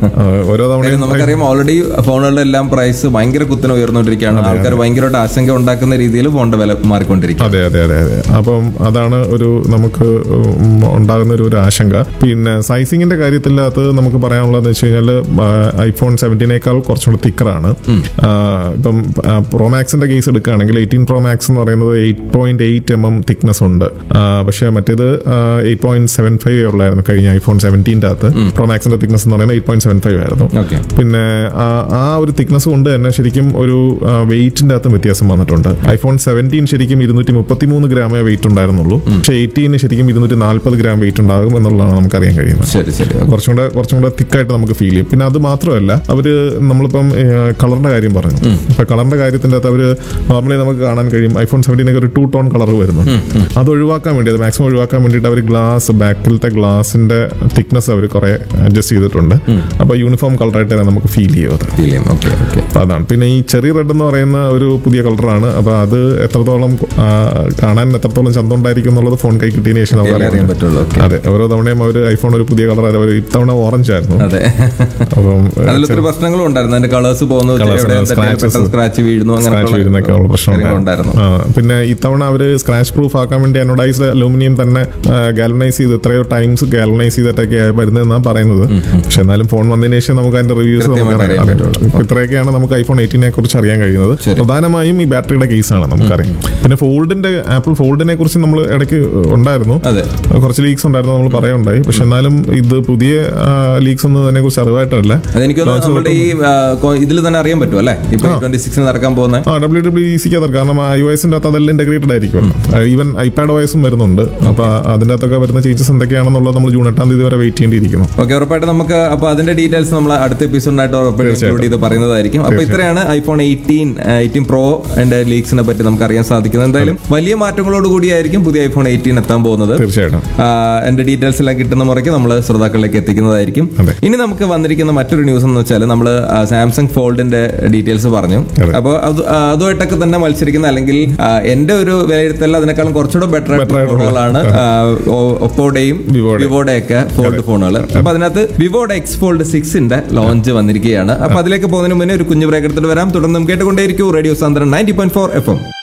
ആ, ഓരോ തവണയും നമുക്കറിയാം ഓൾറെഡി ഫോണുകളുടെ എല്ലാം പ്രൈസ് ഭയങ്കര കുത്തനെ ഉയർന്നുകൊണ്ടിരിക്കുകയാണ് ആൾക്കാർ ഭയങ്കരമായിട്ട് ആശങ്ക ഉണ്ടാക്കുന്ന രീതിയിൽ ഫോണിന്റെ വില മാറിക്കൊണ്ടിരിക്കും അതെ അതെ അതെ അതെ അപ്പം അതാണ് ഒരു നമുക്ക് ഉം, ഉണ്ടാകുന്ന ഒരു ഒരു ആശങ്ക പിന്നെ സൈസിങ്ങിന്റെ കാര്യത്തിലകത്ത് നമുക്ക് പറയാനുള്ളതെന്ന് വെച്ച് കഴിഞ്ഞാൽ ഐഫോൺ സെവൻറ്റീനേക്കാൾ കുറച്ചുകൂടി തിക്കറാണ് ഇപ്പം പ്രോ മാക്സിന്റെ കേസ് എടുക്കുകയാണെങ്കിൽ എയ്റ്റീൻ പ്രോ മാക്സ് എന്ന് പറയുന്നത് eight point eight M M thickness ഉണ്ട് ആ, പക്ഷേ മറ്റേത് എയ്റ്റ് പോയിന്റ് സെവൻ ഫൈവ് ഉള്ളായിരുന്നു കഴിഞ്ഞ ഐഫോൺ സെവൻറ്റീൻ്റെ അകത്ത് പ്രോ മാക്സിന്റെ തിക്നെസ് എന്ന് പറയുന്നത് എയ്റ്റ് പോയിന്റ് സെവൻ ഫൈവ് ആയിരുന്നു ഓക്കെ പിന്നെ ആ ആ ഒരു തിക്നെസ് കൊണ്ട് തന്നെ ശരിക്കും ഒരു വെയിറ്റിന്റെ അകത്തും വ്യത്യാസം വന്നിട്ടുണ്ട് ഐഫോൺ സെവൻറ്റീൻ ശരിക്കും ഇരുന്നൂറ്റി മുപ്പത്തി മൂന്ന് ഗ്രാമേ വെയിറ്റ് ഉണ്ടായിരുന്നുള്ളൂ പക്ഷേ എയ്റ്റീന് ശരിക്കും ഇരുന്നൂറ്റി നാൽപ്പത് ഗ്രാം വെയിറ്റ് ഉണ്ടാകും എന്നുള്ളതാണ് നമുക്കറിയാൻ കഴിയുന്നത് ശരി ശരി കുറച്ചും കൂടെ കുറച്ചും കൂടെ തിക്കായിട്ട് നമുക്ക് ഫീൽ ചെയ്യും പിന്നെ അത് മാത്രമല്ല അവര് നമ്മളിപ്പം കളറിന്റെ കാര്യം പറഞ്ഞു ഇപ്പൊ കളറിന്റെ കാര്യത്തിന്റെ അകത്ത് അവര് നോർമലി നമുക്ക് കാണാൻ കഴിയും ഐഫോൺ സെവൻറ്റീനൊക്കെ ഒരു ടൂ ടോൺ കളർ വരുന്നുണ്ട് അത് ഒഴിവാക്കാൻ വേണ്ടി അത് മാക്സിമം ഒഴിവാക്കാൻ വേണ്ടിയിട്ട് അവർ ഗ്ലാസ് ബാക്കിലത്തെ ഗ്ലാസിന്റെ തിക്നെസ് അവർ കുറെ അഡ്ജസ്റ്റ് ചെയ്തിട്ടുണ്ട് അപ്പൊ യൂണിഫോം കളറായിട്ട് തന്നെ നമുക്ക് ഫീൽ ചെയ്യും അത് ഓക്കെ ഓക്കെ അപ്പൊ അതാണ് പിന്നെ ഈ ചെറിയ റെഡ് എന്ന് പറയുന്ന ഒരു പുതിയ കളറാണ് അപ്പൊ അത് എത്രത്തോളം ആ, കാണാൻ എത്രത്തോളം ചന്തം ഉണ്ടായിരിക്കും എന്നുള്ളത് ഫോൺ കൈ കിട്ടിയതിന് ശേഷം നമുക്ക് അറിയാൻ അറിയാൻ പറ്റുള്ളൂ ഓക്കെ അതെ ഓരോ തവണയും അവർ ഐഫോൺ ഒരു പുതിയ കളർ അവർ ഇത്തവണ ഓറഞ്ച് ആയിരുന്നു അതെ അപ്പം അതിലൊത്തിരി പ്രശ്നങ്ങളും ഉണ്ടായിരുന്നു അതിന്റെ കളേഴ്സ് പോകുന്നത് Colours, എവിടെ scratches. പെട്ടെന്ന് സ്ക്രാച്ച് വീഴുന്നു സ്ക്രാച്ച് വീഴുന്നൊക്കെ ഉള്ള പ്രശ്നം ഉണ്ടായിരുന്നു ആ, പിന്നെ ഇത്തവണ അവര് സ്ക്രാച്ച് പ്രൂഫ് ആക്കാൻ വേണ്ടി അനോഡൈസ്ഡ് അലൂമിനിയം തന്നെ ഗാലനൈസ് ചെയ്ത് എത്രയോ ടൈംസ് ഗാലനൈസ് ചെയ്തിട്ടൊക്കെ വരുന്നതെന്നാണ് പറയുന്നത് പക്ഷെ എന്നാലും ഫോൺ വന്നതിന് ശേഷം നമുക്ക് അതിന്റെ റിവ്യൂസ് നമുക്ക് കൃത്യമായിട്ട് അറിയാം അറിയാൻ അറിയാം. ഇപ്പൊ ഇത്രയൊക്കെയാണ് നമുക്ക് ഐഫോൺ എയ്റ്റീനെ കുറിച്ച് അറിയാൻ കഴിയുന്നത് ശരി. പ്രധാനമായും ഈ ബാറ്ററിയുടെ കേസാണ് നമുക്കറിയാം പിന്നെ ഫോൾഡിന്റെ ആപ്പിൾ ഫോൾഡിനെ കുറിച്ച് നമ്മൾ ഇടയ്ക്ക് ഉണ്ടായിരുന്നു അതെ കുറച്ച് ലീക്സ് ഉണ്ടായിരുന്നു നമ്മൾ പറയുണ്ടായി പക്ഷെ എന്നാലും ഇത് പുതിയ ലീക്സ് ഒന്നും അതിനെ കുറിച്ച് അറിവായിട്ടല്ല അതെനിക്ക് തോന്നുന്നു നമ്മുടെ ഈ ഇതിൽ തന്നെ അറിയാൻ പറ്റും അല്ലേ ഇപ്പൊ ട്വന്റി സിക്സിന് നടക്കാൻ പോകുന്ന ആ ഡബ്ല്യൂ ഡബ്ല്യൂ ഇ സിക്ക് അതർ കാരണം ഐ ഒ എസിന്റെ അകത്ത് അതെല്ലാം ഇന്റഗ്രേറ്റഡ് ആയിരിക്കും ഈവൻ ഐപാഡ് ഒ എസും വരുന്നുണ്ട് അപ്പൊ അതിന്റെ അകത്തൊക്കെ വരുന്ന ചേഞ്ചസ് എന്തൊക്കെയാണെന്നുള്ളത് നമ്മൾ ജൂൺ എട്ടാം തീയതി വരെ വെയിറ്റ് ചെയ്യേണ്ടിയിരിക്കുന്നു ഓക്കെ ഉറപ്പായിട്ട് നമുക്ക് അപ്പൊ അതിന്റെ ഡീറ്റെയിൽസ് നമ്മൾ അടുത്ത എപ്പിസോഡിനായിട്ട് ഉറപ്പായിട്ട് ഇൻക്ലൂഡ് ചെയ്ത് പറയുന്നതായിരിക്കും അപ്പൊ ഇത്രയാണ് ഐഫോൺ എയ്റ്റീൻ എയ്റ്റീൻ പ്രോ അതിന്റെ ലീക്സിനെ പറ്റി നമുക്ക് അറിയാൻ സാധിക്കുന്നത് എന്തായാലും വലിയ മാറ്റങ്ങളോട് കൂടിയായിരിക്കും പുതിയ ഐഫോൺ എയ്റ്റീൻ എത്താൻ പോകുന്നത് തീർച്ചയായിട്ടും ആ, എന്റെ ഡീറ്റെയിൽസ് എല്ലാം കിട്ടുന്ന മുറയ്ക്ക് നമ്മൾ ശ്രോതാക്കളിലേക്ക് എത്തിക്കുന്നതായിരിക്കും അതെ. ഇനി നമുക്ക് വന്നിരിക്കുന്ന മറ്റൊരു ന്യൂസ് എന്ന് വെച്ചാൽ നമ്മൾ സാംസങ് ഫോൾഡിന്റെ ഡീറ്റെയിൽസ് പറഞ്ഞു അതെ. അപ്പോൾ അത് ആ, അതുമായിട്ടൊക്കെ തന്നെ മത്സരിക്കുന്ന അല്ലെങ്കിൽ ആ, എന്റെ ഒരു വിലയിരുത്തൽ അതിനേക്കാളും കുറച്ചുകൂടെ ബെറ്റർ Better ആയിട്ടുള്ള. ഫോണുകളാണ് ഒപ്പോടെയും വിവോയുടെ. വിവോയുടെ ഒക്കെ ഫോൾഡ് ഫോണുകൾ അപ്പൊ അതിനകത്ത് വിവോയുടെ എക്സ് ഫോൾഡ് സിക്സിന്റെ ലോഞ്ച് വന്നിരിക്കുകയാണ് അപ്പൊ അതിലേക്ക് പോകുന്നതിന് മുന്നേ ഒരു കുഞ്ഞു ബ്രേക്ക് എടുത്തിട്ട് വരാം തുടർന്നും കേട്ടുകൊണ്ടേയിരിക്കും radio Sandran ninety point four F M